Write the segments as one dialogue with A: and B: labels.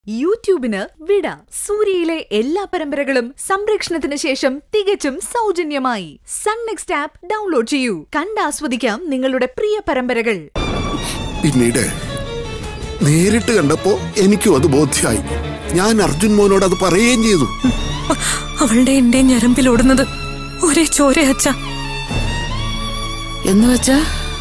A: യൂട്യൂബിന് വിട സൂര്യയിലെ എല്ലാ പരമ്പരകളും സംരക്ഷണത്തിന് ശേഷം തികച്ചും സൗജന്യമായി സൺ നെക്സ്റ്റ് ആപ്പ് ഡൗൺലോഡ് ചെയ്യൂ കണ്ടാസ്വദിക്കാം നിങ്ങളുടെ പ്രിയ പരമ്പരകൾ
B: പിന്നീട് നേരിട്ട് കണ്ടപ്പോ എനിക്കും അത് ബോധ്യമായി ഞാൻ അർജുൻ മോനോട് അത് പറയുകയും ചെയ്തു
C: അവളുടെ എന്റെ ഞരമ്പിലോടുന്നത് ഒരേ ചോര അച്ഛ
D: എന്ന് വെച്ചാ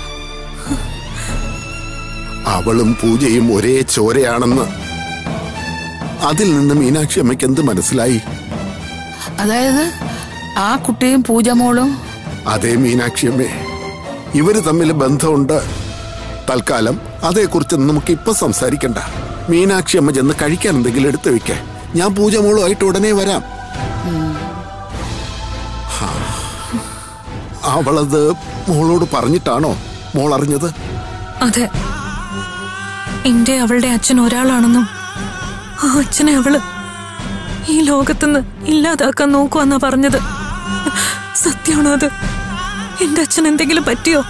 B: അവളും പൂജയും ഒരേ ചോരയാണെന്ന് അതിൽ നിന്ന് മീനാക്ഷി അമ്മയ്ക്ക് എന്ത് മനസ്സിലായി
D: അതായത് ആ കുട്ടിയും പൂജമോളും
B: അതേ മീനാക്ഷി അമ്മേ ഇവര് തമ്മിൽ ബന്ധമുണ്ട് തൽക്കാലം അതേക്കുറിച്ച് നമുക്ക് ഇപ്പൊ സംസാരിക്കണ്ട മീനാക്ഷി അമ്മ ചെന്ന് കഴിക്കാൻ എന്തെങ്കിലും എടുത്തു വെക്ക ഞാൻ പൂജ മോളുമായിട്ട് ഉടനെ വരാം ഹാ. അവളത് മോളോട് പറഞ്ഞിട്ടാണോ മോൾ അറിഞ്ഞത്
C: അതെ എന്റെ അവളുടെ അച്ഛൻ ഒരാളാണെന്നും ആ അച്ഛനെ അവള് ഈ ലോകത്തുനിന്ന് ഇല്ലാതാക്കാൻ നോക്കുവെന്നാ പറഞ്ഞത് സത്യമാണോ അത് എന്റെ അച്ഛൻ എന്തെങ്കിലും പറ്റിയോ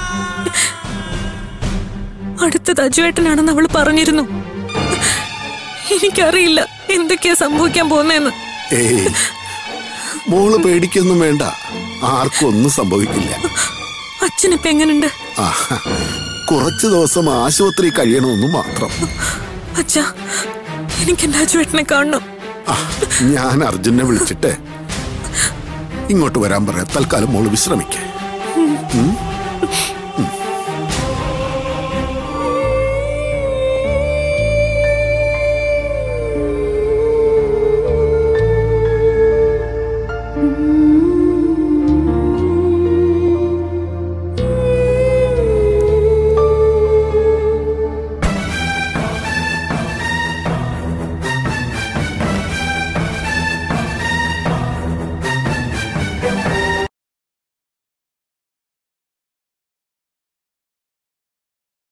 C: അടുത്തത് അജുവേട്ടനാണെന്ന് അവള് പറഞ്ഞിരുന്നു എനിക്കറിയില്ല എന്തൊക്കെയാ സംഭവിക്കാൻ പോകുന്നതെന്ന്
B: ഏയ് മോള് പേടിക്കൊന്നും വേണ്ട ആർക്കും ഒന്നും സംഭവിക്കില്ല
C: അച്ഛനിപ്പോ എങ്ങനുണ്ട്
B: ആ കുറച്ചു ദിവസം ആശുപത്രി കഴിയണമെന്ന് മാത്രം
C: അച്ഛാ എനിക്ക് എന്റെ അജുവേട്ടനെ കാണണം
B: ആ, ഞാൻ അർജുനെ വിളിച്ചിട്ട് ഇങ്ങോട്ട് വരാൻ പറയാം തൽക്കാലം മോള് വിശ്രമിക്കേ ഉം?